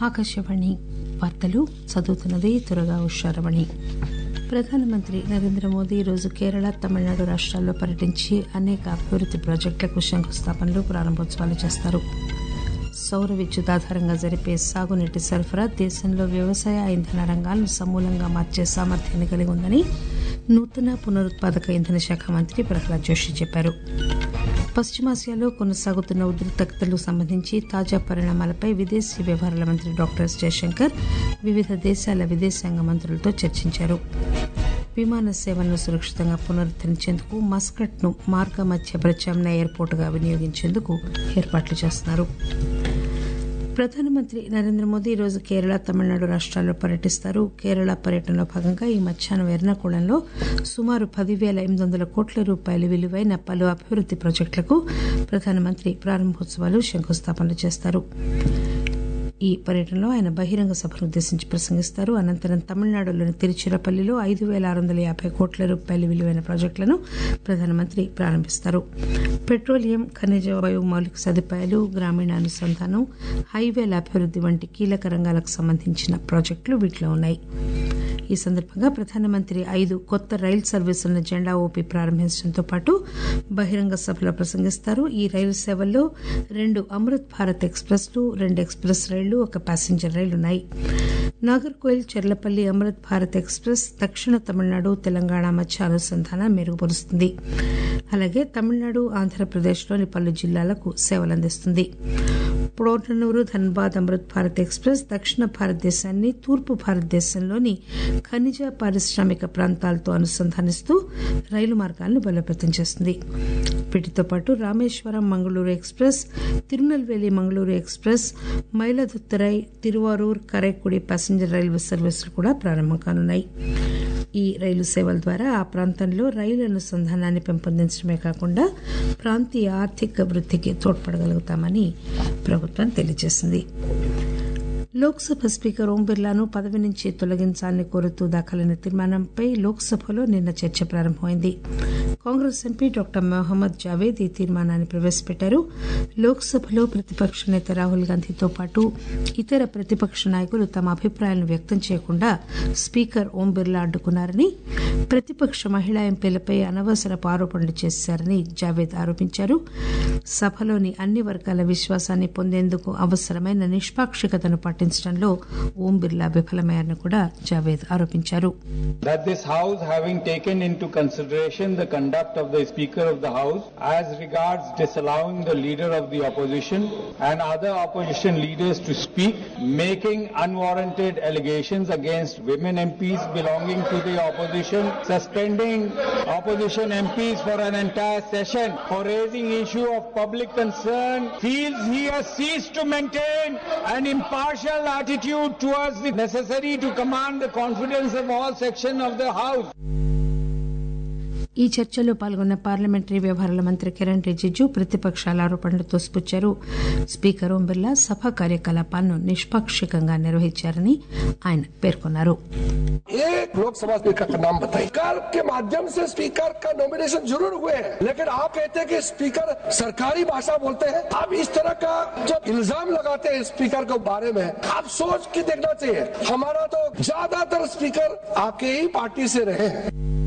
ఆకాశవాణి వార్తలు చదువుతున్నది త్వరగా ఉషారమణి ప్రధానమంత్రి నరేంద్ర మోదీ ఈరోజు కేరళ తమిళనాడు రాష్ట్రాల్లో పర్యటించి అనేక అభివృద్ది ప్రాజెక్టులకు శంకుస్థాపనలు ప్రారంభోత్సవాలు చేస్తారు సౌర విద్యుత్ ఆధారంగా జరిపే సాగునీటి సరఫరా దేశంలో వ్యవసాయ ఇంధన రంగాలను సమూలంగా మార్చే సామర్థ్యాన్ని కలిగి ఉందని నూతన పునరుత్పాదక ఇంధన శాఖ మంత్రి ప్రహ్లాద్ జోషి చెప్పారు పశ్చిమాసియాలో కొనసాగుతున్న ఉద్రిక్తతలకు సంబంధించి తాజా పరిణామాలపై విదేశీ వ్యవహారాల మంత్రి డాక్టర్ ఎస్ జయశంకర్ వివిధ దేశాల విదేశాంగ మంత్రులతో చర్చించారు విమాన సేవలను సురక్షితంగా పునరుద్దరించేందుకు మస్కట్ ను మార్గ మధ్య ప్రత్యామ్నాయ ఎయిర్పోర్టుగా వినియోగించేందుకు ఏర్పాట్లు చేస్తున్నారు ప్రధానమంత్రి నరేంద్ర మోదీ ఈరోజు కేరళ తమిళనాడు రాష్ట్రాల్లో పర్యటిస్తారు కేరళ పర్యటనలో భాగంగా ఈ మధ్యాహ్నం ఎర్నాకుళంలో సుమారు పదివేల ఎనిమిది వందల కోట్ల రూపాయల విలువైన పలు అభివృద్ది ప్రాజెక్టులకు ప్రధానమంత్రి ప్రారంభోత్సవాలు శంకుస్థాపనలు చేస్తారు ఈ పర్యటనలో ఆయన బహిరంగ సభను ఉద్దేశించి ప్రసంగిస్తారు అనంతరం తమిళనాడులోని తిరుచిరపల్లిలో ఐదు పేల ఆరు వందల యాభై కోట్ల రూపాయల విలువైన ప్రాజెక్టులను ప్రధానమంత్రి ప్రారంభిస్తారు పెట్రోలియం ఖనిజ వాయువు మౌలిక సదుపాయాలు గ్రామీణ అనుసంధానం హైవేల అభివృద్ది వంటి కీలక రంగాలకు సంబంధించిన ప్రాజెక్టులు వీటిలో ఉన్నాయి ఈ సందర్భంగా ప్రధానమంత్రి ఐదు కొత్త రైలు సర్వీసులను జెండా ఊపి ప్రారంభించడంతో పాటు బహిరంగ సభలో ప్రసంగిస్తారు ఈ రైలు సేవల్లో రెండు అమృత్ భారత్ ఎక్స్ప్రెస్లు రెండు ఎక్స్ప్రెస్ రైళ్లు ఒక ప్యాసింజర్ రైలు ఉన్నాయి నాగర్కోయిల్ చెర్లపల్లి అమృత్ భారత్ ఎక్స్ప్రెస్ దక్షిణ తమిళనాడు తెలంగాణ మధ్య అనుసంధానం మెరుగుపరుస్తుంది అలాగే తమిళనాడు ఆంధ్రప్రదేశ్లోని పలు జిల్లాలకు సేవలందిస్తుంది పోర్నూరు ధన్బాద్ అమృత్ భారత్ ఎక్స్ప్రెస్ దక్షిణ భారతదేశాన్ని తూర్పు భారతదేశంలోని ఖనిజ పారిశ్రామిక ప్రాంతాలతో అనుసంధానిస్తూ రైలు మార్గాలను బలోపేతం చేస్తుంది వీటితో పాటు Rameswaram Mangaluru express Tirunelveli Mangaluru express Mayiladuthurai Tiruvarur Karaikudi passenger railway సర్వీసులు కూడా ప్రారంభం కానున్నాయి ఈ రైలు సేవల ద్వారా ఆ ప్రాంతంలో రైలు అనుసంధానాన్ని పెంపొందించడమే కాకుండా ప్రాంతీయ ఆర్థిక వృద్ధికి తోడ్పడగలుగుతామని ప్రభుత్వం తెలియజేసింది లోక్సభ స్పీకర్ ఓం బిర్లాను పదవి నుంచి తొలగించాలని కోరుతూ దాఖలైన తీర్మానంపై లోక్సభలో నిన్న చర్చ ప్రారంభమైంది కాంగ్రెస్ ఎంపీ డాక్టర్ మహమ్మద్ జావేద్ ఈ తీర్మానాన్ని ప్రవేశపెట్టారు లోక్సభలో ప్రతిపక్ష నేత రాహుల్ గాంధీతో పాటు ఇతర ప్రతిపక్ష నాయకులు తమ అభిప్రాయాలను వ్యక్తం చేయకుండా స్పీకర్ ఓం బిర్లా అడ్డుకున్నారని ప్రతిపక్ష మహిళా ఎంపీలపై అనవసరపు ఆరోపణలు చేశారని జావేద్ ఆరోపించారు సభలోని అన్ని వర్గాల విశ్వాసాన్ని పొందేందుకు అవసరమైన నిష్పాక్షికతను పాటించడంలో ఓం బిర్లా విఫలమయ్యారని కూడా జావేద్ ఆరోపించారు that this House, having taken into consideration the conduct of the Speaker of the House as regards disallowing the Leader of the Opposition and other opposition leaders to speak, making unwarranted allegations against women MPs belonging to the opposition, suspending opposition MPs for an entire session for raising issue of public concern, feels he has ceased to maintain an impartial attitude towards the necessary to command the confidence of all sections of the House. ఈ చర్చలో పాల్గొన్న parliamentary వ్యవహారాల మంత్రి కిరణ్ రిజిజు ప్రతిపక్షాల ఆరోపణలు తోసిపుచ్చారు speaker ఓం బిర్లా సభ కార్యకలాపాలను నిష్పాక్షికంగా నిర్వహించారని ఆయన పేర్కొన్నారు एक लोकसभा स्पीकर का नाम बताइए कर के माध्यम से स्पीकर का नॉमिनेशन जरूर हुए हैं लेकिन आप कहते हैं कि स्पीकर सरकारी भाषा बोलते हैं आप इस तरह का जब इल्जाम लगाते हैं स्पीकर के बारे में आप सोच के देखना चाहिए हमारा तो ज्यादातर स्पीकर आपके ही पार्टी से रहे हैं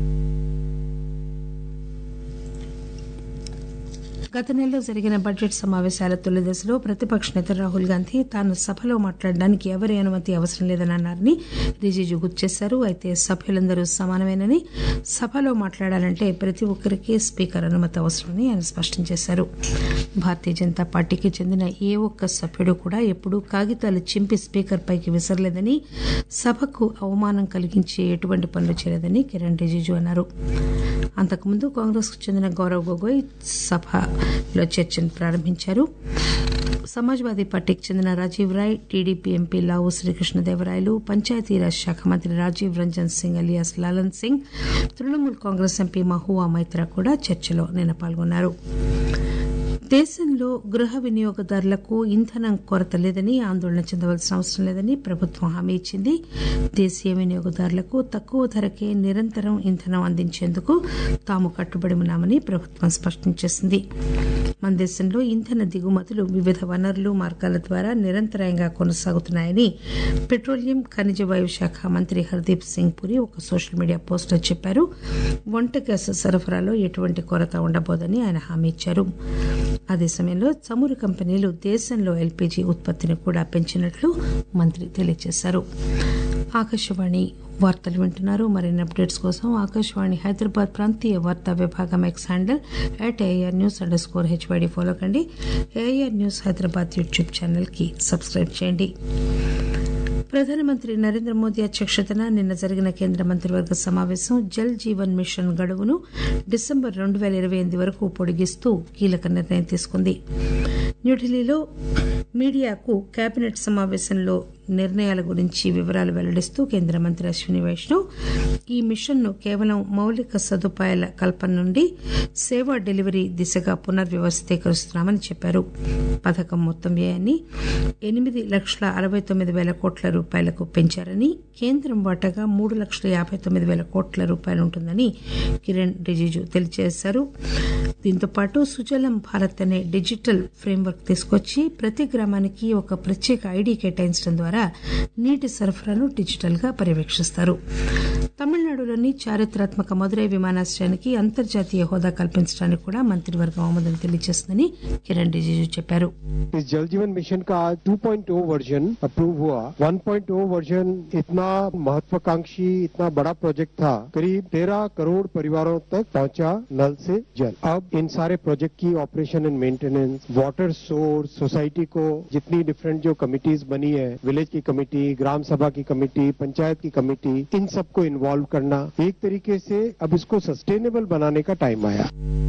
గత నెలలో జరిగిన బడ్జెట్ సమావేశాల తొలి దశలో ప్రతిపక్ష నేత రాహుల్ గాంధీ తాను సభలో మాట్లాడడానికి ఎవరి అనుమతి అవసరం లేదని అన్నారని రిజిజు గుర్తు చేశారు అయితే సభ్యులందరూ సమానమేనని సభలో మాట్లాడాలంటే ప్రతి ఒక్కరికి స్పీకర్ అనుమతి అవసరమని ఆయన స్పష్టం చేశారు భారతీయ జనతా పార్టీకి చెందిన ఏ ఒక్క సభ్యుడు కూడా ఎప్పుడూ కాగితాలు చింపి స్పీకర్ పైకి విసరలేదని సభకు అవమానం కలిగించే ఎటువంటి పనులు చేయలేదని కిరణ్ రిజిజు అన్నారు అంతకుముందు కాంగ్రెస్ కు చెందిన గౌరవ్ గొగోయ్ సభలో చర్చను ప్రారంభించారు సమాజ్వాదీ పార్టీకి చెందిన రాజీవ్ రాయ్ టీడీపీ ఎంపీ లావు శ్రీకృష్ణదేవరాయలు పంచాయతీరాజ్ శాఖ మంత్రి రాజీవ్ రంజన్ సింగ్ అలియాస్ లాలన్ సింగ్ తృణమూల్ కాంగ్రెస్ ఎంపీ మహువా మైత్రా కూడా చర్చలో నిన్న పాల్గొన్నారు దేశంలో గృహ వినియోగదారులకు ఇంధనం కొరత లేదని ఆందోళన చెందవలసిన అవసరం లేదని ప్రభుత్వం హామీ ఇచ్చింది దేశీయ వినియోగదారులకు తక్కువ ధరకే నిరంతరం ఇంధనం అందించేందుకు తాము కట్టుబడి ఉన్నామని ప్రభుత్వం స్పష్టం చేసింది మన దేశంలో ఇంధన దిగుమతులు వివిధ వనరులు మార్గాల ద్వారా నిరంతరాయంగా కొనసాగుతున్నాయని పెట్రోలియం ఖనిజ వాయు శాఖ మంత్రి హర్దీప్ సింగ్ పురి ఒక సోషల్ మీడియా పోస్టులో చెప్పారు వంట గ్యాస్ సరఫరాలో ఎటువంటి కొరత ఉండబోదని ఆయన హామీ ఇచ్చారు అదే సమయంలో చమురు కంపెనీలు దేశంలో ఎల్పీజీ ఉత్పత్తిని కూడా పెంచినట్లు మంత్రి తెలియజేశారు ఆకాశవాణి వార్తలు వింటున్నారు మరిన్ని అప్డేట్స్ కోసం ఆకాశవాణి హైదరాబాద్ ప్రాంతీయ వార్తా విభాగం X handle at AIR news underscore HYD follow కండి AIR news Hyderabad YouTube channel కి సబ్స్క్రైబ్ చేయండి ప్రధానమంత్రి నరేంద్ర మోదీ అధ్యక్షతన నిన్న జరిగిన కేంద్ర మంత్రివర్గ సమావేశం జల్ జీవన్ మిషన్ గడువును డిసెంబర్ రెండు పేల ఇరవై ఎనిమిది వరకు పొడిగిస్తూ కీలక నిర్ణయం తీసుకుంది న్యూఢిల్లీలో మీడియాకు కేబినెట్ సమావేశంలో నిర్ణయాల గురించి వివరాలు వెల్లడిస్తూ కేంద్ర మంత్రి అశ్విని వైష్ణవ్ ఈ మిషన్ను కేవలం మౌలిక సదుపాయాల కల్పన నుండి సేవా డెలివరీ దిశగా పునర్వ్యవస్థీకరిస్తున్నామని చెప్పారు పథకం మొత్తం వ్యయాన్ని ఎనిమిది లక్షల అరవై తొమ్మిది వేల కోట్ల రూపాయలకు పెంచారని కేంద్రం వాటాగా మూడు లక్షల యాభై తొమ్మిది వేల కోట్ల రూపాయలు ఉంటుందని కిరణ్ రిజిజు తెలియజేశారు దీంతో పాటు సుజలం భారత్ అనే డిజిటల్ ఫ్రేమ్వర్క్ తీసుకొచ్చి ప్రతి గ్రామానికి ఒక ప్రత్యేక ఐడి కేటాయించడం ద్వారా నీటి సరఫరాను డిజిటల్ గా పర్యవేక్షిస్తారు తమిళనాడులోని చారిత్రాత్మక మదురై విమానాశ్రయానికి అంతర్జాతీయ హోదా కల్పించడానికి కూడా మంత్రివర్గం ఆమోదం తెలియజేస్తుందని కిరణ్ రిజిజు చెప్పారు इस जल जीवन मिशन का 2.0 वर्जन अप्रूव हुआ 1.0 वर्जन इतना महत्वाकांक्षी इतना बड़ा प्रोजेक्ट था करीब 13 करोड़ परिवारों तक पहुंचा नल से जल अब इन सारे प्रोजेक्ट की operation and maintenance water source society को जितनी डिफरेंट जो कमिटीज बनी है विलेज की कमेटी ग्राम सभा की कमेटी पंचायत की कमेटी इन सबको इन्वॉल्व करना एक तरीके से अब इसको सस्टेनेबल बनाने का टाइम आया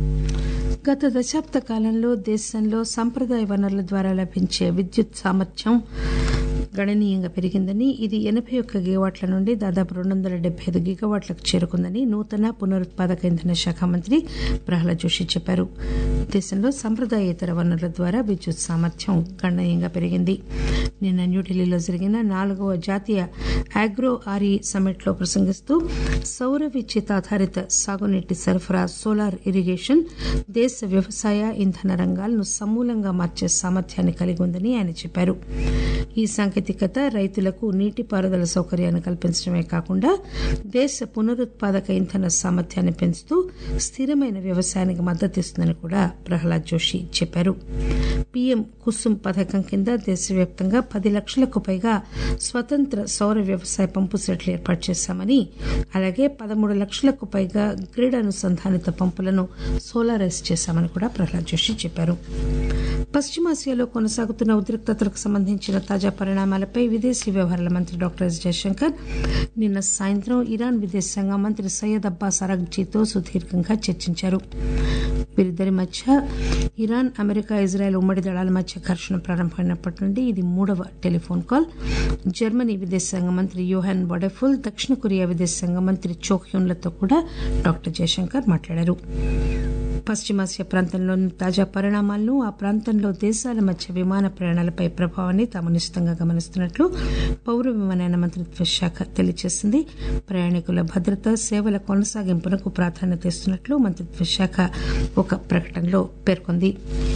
గత దశాబ్ద కాలంలో దేశంలో సంప్రదాయ వనరుల ద్వారా లభించే విద్యుత్ సామర్థ్యం గణనీయంగా పెరిగిందని ఇది ఎనభై ఒక్క గిగావాట్ల నుండి దాదాపు రెండు వందల డెబ్బై ఐదు గిగావాట్లకు చేరుకుందని నూతన పునరుత్పాదక ఇంధన శాఖ మంత్రి ప్రహ్లాద్ జోషి చెప్పారు దేశంలో సంప్రదాయేతర వనరుల ద్వారా విద్యుత్ సామర్థ్యం గణనీయంగా పెరిగింది నిన్న న్యూఢిల్లీలో జరిగిన నాలుగవ జాతీయ ఆగ్రో ఆర్ఈ సమ్మిట్ లో ప్రసంగిస్తూ సౌర విద్యుత్ ఆధారిత సాగునీటి సరఫరా సోలార్ ఇరిగేషన్ దేశ వ్యవసాయ ఇంధన రంగాలను సమూలంగా మార్చే సామర్థ్యాన్ని కలిగి ఉందని ఆయన చెప్పారు ఈ సాంకేతికత రైతులకు నీటిపారుదల సౌకర్యాన్ని కల్పించడమే కాకుండా దేశ పునరుత్పాదక ఇంధన సామర్థ్యాన్ని పెంచుతూ స్థిరమైన వ్యవసాయానికి మద్దతిస్తుందని కూడా ప్రహ్లాద్ జోషి చెప్పారు పీఎం కుసుమ్ పథకం కింద దేశవ్యాప్తంగా పది లక్షలకు పైగా స్వతంత్ర సౌర వ్యవసాయ పంపు సెట్లు ఏర్పాటు చేశామని అలాగే పదమూడు లక్షలకు పైగా గ్రిడ్ అనుసంధానిత పంపులను సోలారైజ్ చేశామని కూడా ప్రహ్లాద్ జోషి చెప్పారు పశ్చిమాసియాలో కొనసాగుతున్న ఉద్రిక్తతలకు సంబంధించిన తాజా పరిణామాలపై విదేశీ వ్యవహారాల మంత్రి డాక్టర్ ఎస్ జయశంకర్ నిన్న సాయంత్రం ఇరాన్ విదేశాంగ మంత్రి సయ్యద్ అబ్బాస్ అరగ్జీతో సుదీర్ఘంగా చర్చించారు వీరిద్దరి మధ్య ఇరాన్ అమెరికా ఇజ్రాయెల్ ఉమ్మడి దళాల మధ్య ఘర్షణ ప్రారంభమైనప్పటి నుండి ఇది మూడవ టెలిఫోన్ కాల్ జర్మనీ విదేశాంగ మంత్రి యోహాన్ వడెఫుల్ దక్షిణ కొరియా విదేశాంగ మంత్రి చోహ్యూన్లతో కూడా డాక్టర్ జయశంకర్ మాట్లాడారు పశ్చిమాసియా ప్రాంతంలోని తాజా పరిణామాలను ఆ ప్రాంతంలో దేశాల మధ్య విమాన ప్రయాణాలపై ప్రభావాన్ని తాము నిశ్చితంగా గమనిస్తున్నట్లు పౌర విమానయాన మంత్రిత్వ శాఖ తెలియజేసింది ప్రయాణికుల భద్రత సేవల కొనసాగింపునకు ప్రాధాన్యత ఇస్తున్నట్లు మంత్రిత్వ శాఖ ఒక ప్రకటనలో పేర్కొంది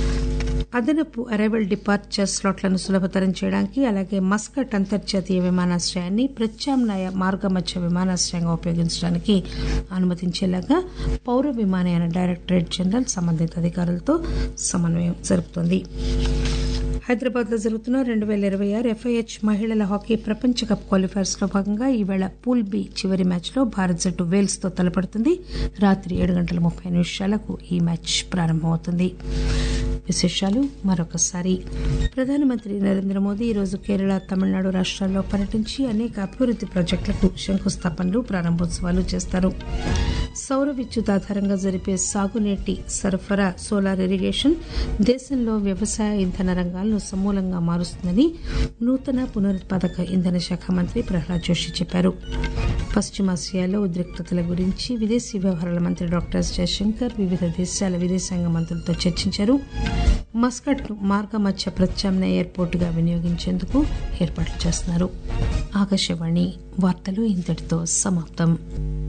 అదనపు అరైవల్ డిపార్చర్ స్లాట్లను సులభతరం చేయడానికి అలాగే మస్కట్ అంతర్జాతీయ విమానాశ్రయాన్ని ప్రత్యామ్నాయ మార్గ మధ్య విమానాశ్రయంగా ఉపయోగించడానికి అనుమతించేలాగా పౌర విమానయాన డైరెక్టరేట్ జనరల్ సంబంధిత అధికారులతో సమన్వయం జరుపుతోంది హైదరాబాద్ లో జరుగుతున్న రెండు వేల ఇరవై ఆరు ఎఫ్ఐహెచ్ మహిళల హాకీ ప్రపంచ కప్ క్వాలిఫైర్స్ లో భాగంగా ఈవేళ పూల్ బి చివరి మ్యాచ్ లో భారత్ జట్టు వేల్స్ తో తలపడుతుంది రాత్రి ఏడు గంటల ముప్పై నిమిషాలకు ఈ మ్యాచ్ ప్రారంభమవుతుంది విశేషాలు మరొకసారి ప్రధానమంత్రి నరేంద్ర మోదీ ఈరోజు కేరళ తమిళనాడు రాష్ట్రాల్లో పర్యటించి అనేక అభివృద్ది ప్రాజెక్టులకు శంకుస్థాపనలు ప్రారంభోత్సవాలు చేస్తారు సౌర విద్యుత్ ఆధారంగా జరిపే సాగునీటి సరఫరా సోలార్ ఇరిగేషన్ దేశంలో వ్యవసాయ ఇంధన రంగాలను సమూలంగా మారుస్తుందని నూతన పునరుత్పాదక ఇంధన శాఖ మంత్రి ప్రహ్లాద్ జోషి చెప్పారు పశ్చిమాసియాలో ఉద్రిక్తతల గురించి విదేశీ వ్యవహారాల మంత్రి డాక్టర్ ఎస్ జయశంకర్ వివిధ దేశాల విదేశాంగ మంత్రులతో చర్చించారు మస్కట్ మార్గ మధ్య ప్రత్యామ్నాయ ఎయిర్పోర్టుగా వినియోగించేందుకు ఏర్పాట్లు చేస్తున్నారు ఆకాశవాణి వార్తలు ఇంతటితో సమాప్తం